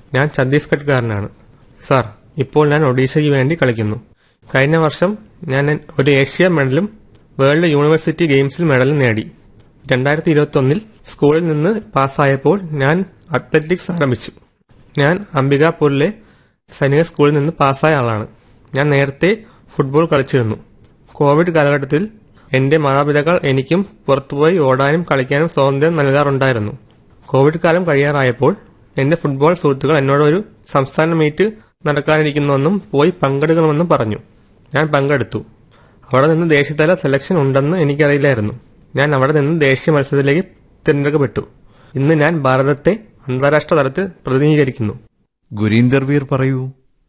ഞാൻ ഛത്തീസ്ഗഡ്കാരനാണ് സാർ ഇപ്പോൾ ഞാൻ ഒഡീഷയ്ക്ക് വേണ്ടി കളിക്കുന്നു കഴിഞ്ഞ വർഷം ഞാൻ ഒരു ഏഷ്യ മെഡലും വേൾഡ് യൂണിവേഴ്സിറ്റി ഗെയിംസിൽ മെഡലും നേടി രണ്ടായിരത്തി ഇരുപത്തൊന്നിൽ സ്കൂളിൽ നിന്ന് പാസ്സായപ്പോൾ ഞാൻ അത്ലറ്റിക്സ് ആരംഭിച്ചു ഞാൻ അംബികാപൂരിലെ സൈനിക സ്കൂളിൽ നിന്ന് പാസ്സായ ആളാണ് ഞാൻ നേരത്തെ ഫുട്ബോൾ കളിച്ചിരുന്നു കോവിഡ് കാലഘട്ടത്തിൽ എന്റെ മാതാപിതാക്കൾ എനിക്കും പുറത്തുപോയി ഓടാനും കളിക്കാനും സ്വാതന്ത്ര്യം നൽകാറുണ്ടായിരുന്നു കോവിഡ് കാലം കഴിയാറായപ്പോൾ എന്റെ ഫുട്ബോൾ സുഹൃത്തുക്കൾ എന്നോട് ഒരു സംസ്ഥാന മീറ്റ് നടക്കാനിരിക്കുന്നുവെന്നും പോയി പങ്കെടുക്കണമെന്നും പറഞ്ഞു ഞാൻ പങ്കെടുത്തു അവിടെ നിന്ന് ദേശീയതല സെലക്ഷൻ ഉണ്ടെന്ന് എനിക്കറിയില്ലായിരുന്നു ഞാൻ അവിടെ നിന്ന് ദേശീയ മത്സരത്തിലേക്ക് തിരഞ്ഞെടുക്കപ്പെട്ടു ഇന്ന് ഞാൻ ഭാരതത്തെ അന്താരാഷ്ട്ര തലത്തിൽ പ്രതിനിധീകരിക്കുന്നു ഗുരീന്ദർ വീർ പറയൂ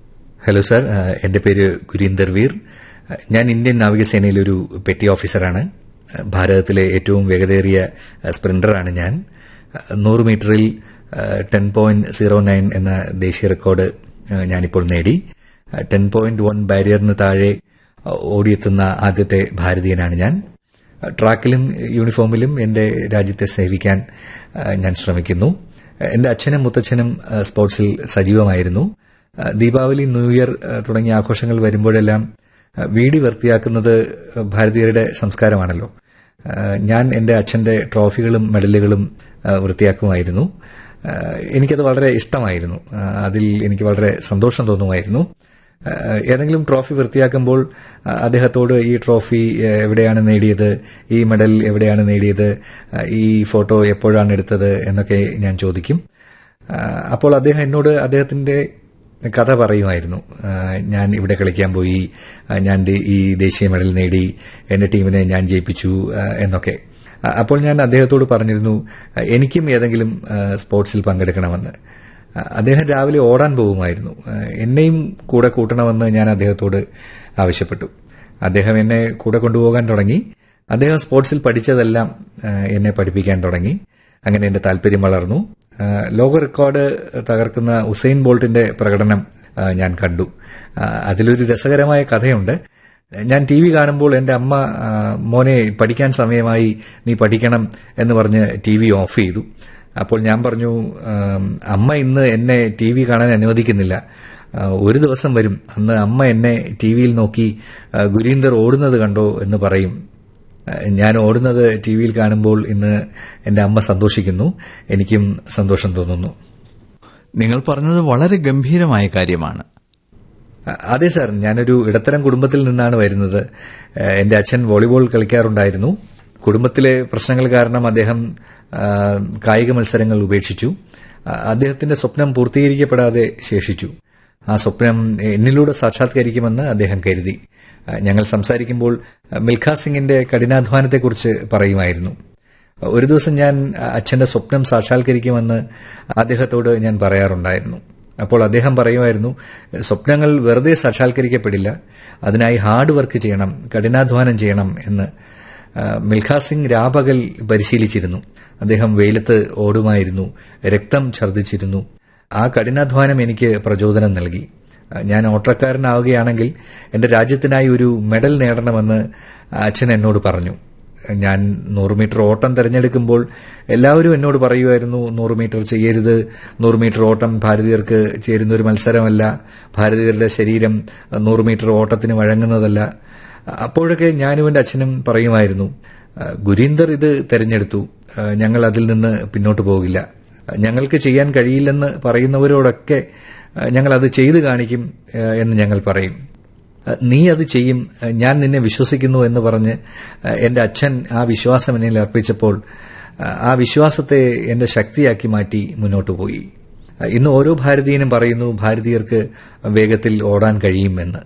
ഹലോ സാർ ആ, എന്റെ പേര് ഗുരീന്ദർ വീർ ആ, ഞാൻ ഇന്ത്യൻ നാവികസേനയിലെ ഒരു പെറ്റി ഓഫീസറാണ് ആ, ഭാരതത്തിലെ ഏറ്റവും വേഗതയേറിയ ആ, സ്പ്രിന്ററാണ് ഞാൻ ആ, നൂറ് മീറ്ററിൽ ടെൻ പോയിന്റ് സീറോ നയൻ എന്ന ദേശീയ റെക്കോർഡ് ആ, ഞാനിപ്പോൾ നേടി ടെൻ പോയിന്റ് വൺ ബാരിയറിന് താഴെ ആ, ഓടിയെത്തുന്ന ആദ്യത്തെ ഭാരതീയനാണ് ഞാൻ ആ, ട്രാക്കിലും യൂണിഫോമിലും എന്റെ രാജ്യത്തെ സേവിക്കാൻ ആ, ഞാൻ ശ്രമിക്കുന്നു ആ, എന്റെ അച്ഛനും മുത്തച്ഛനും ആ, സ്പോർട്സിൽ സജീവമായിരുന്നു ആ, ദീപാവലി ന്യൂ ഇയർ ആ, തുടങ്ങിയ ആഘോഷങ്ങൾ വരുമ്പോഴെല്ലാം ആ, വീടി വൃത്തിയാക്കുന്നത് ഭാരതീയരുടെ സംസ്കാരമാണല്ലോ ആ, ഞാൻ എന്റെ അച്ഛന്റെ ട്രോഫികളും മെഡലുകളും ആ, വൃത്തിയാക്കുമായിരുന്നു ആ, എനിക്കത് വളരെ ഇഷ്ടമായിരുന്നു ആ, അതിൽ എനിക്ക് വളരെ സന്തോഷം തോന്നുമായിരുന്നു ആ, ഏതെങ്കിലും ട്രോഫി വൃത്തിയാക്കുമ്പോൾ ആ, അദ്ദേഹത്തോട് ഈ ട്രോഫി ആ, എവിടെയാണ് നേടിയത് ഈ മെഡൽ എവിടെയാണ് നേടിയത് ആ, ഈ ഫോട്ടോ എപ്പോഴാണ് എടുത്തത് എന്നൊക്കെ ഞാൻ ചോദിക്കും ആ, അപ്പോൾ അദ്ദേഹം എന്നോട് അദ്ദേഹത്തിന്റെ കഥ പറയുമായിരുന്നു ആ, ഞാൻ ഇവിടെ കളിക്കാൻ പോയി ആ, ഞാൻ ദേ- ഈ ദേശീയ മെഡൽ നേടി എന്റെ ടീമിനെ ഞാൻ ജയിപ്പിച്ചു ആ, എന്നൊക്കെ ആ, അപ്പോൾ ഞാൻ അദ്ദേഹത്തോട് പറഞ്ഞിരുന്നു ആ, എനിക്കും ഏതെങ്കിലും ആ, സ്പോർട്സിൽ പങ്കെടുക്കണമെന്ന് ആ, അദ്ദേഹം രാവിലെ ഓടാൻ പോകുമായിരുന്നു ആ, എന്നെയും കൂടെ കൂട്ടണമെന്ന് ഞാൻ അദ്ദേഹത്തോട് ആവശ്യപ്പെട്ടു അദ്ദേഹം എന്നെ കൂടെ കൊണ്ടുപോകാൻ തുടങ്ങി അദ്ദേഹം സ്പോർട്സിൽ പഠിച്ചതെല്ലാം ആ, എന്നെ പഠിപ്പിക്കാൻ തുടങ്ങി അങ്ങനെ എന്റെ താല്പര്യം വളർന്നു ആ, ലോക റെക്കോർഡ് തകർക്കുന്ന ഉസൈൻ ബോൾട്ടിന്റെ പ്രകടനം ആ, ഞാൻ കണ്ടു ആ, അതിലൊരു രസകരമായ കഥയുണ്ട് ഞാൻ ടി വി കാണുമ്പോൾ എന്റെ അമ്മ ആ, മോനെ പഠിക്കാൻ സമയമായി നീ പഠിക്കണം എന്ന് പറഞ്ഞ് ടി വി ഓഫ് ചെയ്തു അപ്പോൾ ഞാൻ പറഞ്ഞു ആം, അമ്മ ഇന്ന് എന്നെ ടി വി കാണാൻ അനുവദിക്കുന്നില്ല ആ, ഒരു ദിവസം വരും അന്ന് അമ്മ എന്നെ ടി വിയിൽ നോക്കി ആ, ഗുരീന്ദർ ഓടുന്നത് കണ്ടോ എന്ന് പറയും ആ, ഞാൻ ഓടുന്നത് ടി വിയിൽ കാണുമ്പോൾ ഇന്ന് എന്റെ അമ്മ സന്തോഷിക്കുന്നു എനിക്കും സന്തോഷം തോന്നുന്നു നിങ്ങൾ പറഞ്ഞത് വളരെ ഗംഭീരമായ കാര്യമാണ് അ- അതെ സാർ ഞാനൊരു ഇടത്തരം കുടുംബത്തിൽ നിന്നാണ് വരുന്നത് ഏഹ് എന്റെ അച്ഛൻ വോളിബോൾ കളിക്കാറുണ്ടായിരുന്നു കുടുംബത്തിലെ പ്രശ്നങ്ങൾ കാരണം അദ്ദേഹം ആ, കായിക മത്സരങ്ങൾ ഉപേക്ഷിച്ചു ആ, അദ്ദേഹത്തിന്റെ സ്വപ്നം പൂർത്തീകരിക്കപ്പെടാതെ ശേഷിച്ചു ആ സ്വപ്നം എന്നിലൂടെ സാക്ഷാത്കരിക്കുമെന്ന് അദ്ദേഹം കരുതി ആ, ഞങ്ങൾ സംസാരിക്കുമ്പോൾ ആ, മിൽഖാ സിംഗിന്റെ കഠിനാധ്വാനത്തെക്കുറിച്ച് പറയുമായിരുന്നു ഒരു ദിവസം ഞാൻ അച്ഛന്റെ സ്വപ്നം സാക്ഷാത്കരിക്കുമെന്ന് അദ്ദേഹത്തോട് ഞാൻ പറയാറുണ്ടായിരുന്നു അപ്പോൾ അദ്ദേഹം പറയുമായിരുന്നു സ്വപ്നങ്ങൾ വെറുതെ സാക്ഷാത്കരിക്കപ്പെടില്ല അതിനായി ഹാർഡ് വർക്ക് ചെയ്യണം കഠിനാധ്വാനം ചെയ്യണം എന്ന് ആ, മിൽഖാ സിംഗ് രാപകൽ പരിശീലിച്ചിരുന്നു അദ്ദേഹം വെയിലത്ത് ഓടുമായിരുന്നു രക്തം ഛർദ്ദിച്ചിരുന്നു ആ കഠിനാധ്വാനം എനിക്ക് പ്രചോദനം നൽകി ആ, ഞാൻ ഓട്ടക്കാരനാവുകയാണെങ്കിൽ എന്റെ രാജ്യത്തിനായി ഒരു മെഡൽ നേടണമെന്ന് അച്ഛൻ എന്നോട് പറഞ്ഞു ഞാൻ നൂറ് മീറ്റർ ഓട്ടം തിരഞ്ഞെടുക്കുമ്പോൾ എല്ലാവരും എന്നോട് പറയുമായിരുന്നു നൂറ് മീറ്റർ ചെയ്യരുത് നൂറ് മീറ്റർ ഓട്ടം ഭാരതീയർക്ക് ചേരുന്ന ഒരു മത്സരമല്ല ഭാരതീയരുടെ ശരീരം നൂറ് മീറ്റർ ഓട്ടത്തിന് വഴങ്ങുന്നതല്ല അപ്പോഴൊക്കെ ഞാനും എൻ്റെ അച്ഛനും പറയുമായിരുന്നു "ആ, ഗുരീന്ദർ ഇത് തെരഞ്ഞെടുത്തു ആ, ഞങ്ങൾ അതിൽ നിന്ന് പിന്നോട്ട് പോകില്ല ഞങ്ങൾക്ക് ചെയ്യാൻ കഴിയില്ലെന്ന് പറയുന്നവരോടൊക്കെ ആ, ഞങ്ങൾ അത് ചെയ്തു കാണിക്കും ആ, എന്ന് ഞങ്ങൾ പറയും അഹ് നീ അത് ചെയ്യും അഹ് ഞാൻ നിന്നെ വിശ്വസിക്കുന്നു എന്ന് പറഞ്ഞ് അഹ് എന്റെ അച്ഛൻ ആ വിശ്വാസം എന്നിൽ അർപ്പിച്ചപ്പോൾ അഹ് ആ വിശ്വാസത്തെ എന്റെ ശക്തിയാക്കി മാറ്റി മുന്നോട്ട് പോയി അഹ് ഇന്ന് ഓരോ ഭാരതീയനും പറയുന്നു ഭാരതീയർക്ക് വേഗത്തിൽ ഓടാൻ കഴിയുമെന്ന്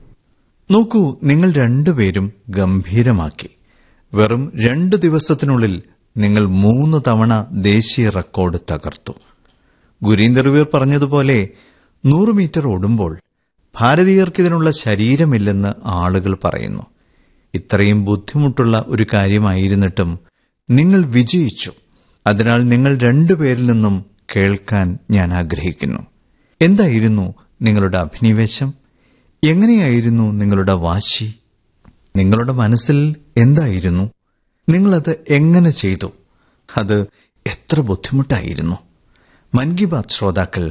നോക്കൂ നിങ്ങൾ രണ്ടുപേരും ഗംഭീരമാക്കി വെറും രണ്ട് ദിവസത്തിനുള്ളിൽ നിങ്ങൾ മൂന്ന് തവണ ദേശീയ റെക്കോർഡ് തകർത്തു ഗുരീന്ദർ വീർ പറഞ്ഞതുപോലെ നൂറ് മീറ്റർ ഓടുമ്പോൾ ഭാരതീയർക്കിതിനുള്ള ശരീരമില്ലെന്ന് ആളുകൾ പറയുന്നു ഇത്രയും ബുദ്ധിമുട്ടുള്ള ഒരു കാര്യമായിരുന്നിട്ടും നിങ്ങൾ വിജയിച്ചു അതിനാൽ നിങ്ങൾ രണ്ടുപേരിൽ നിന്നും കേൾക്കാൻ ഞാൻ ആഗ്രഹിക്കുന്നു എന്തായിരുന്നു നിങ്ങളുടെ അഭിനിവേശം എങ്ങനെയായിരുന്നു നിങ്ങളുടെ വാശി നിങ്ങളുടെ മനസ്സിൽ എന്തായിരുന്നു നിങ്ങളത് എങ്ങനെ ചെയ്തു അത് എത്ര ബുദ്ധിമുട്ടായിരുന്നു മൻ കി ബാത് ശ്രോതാക്കൾ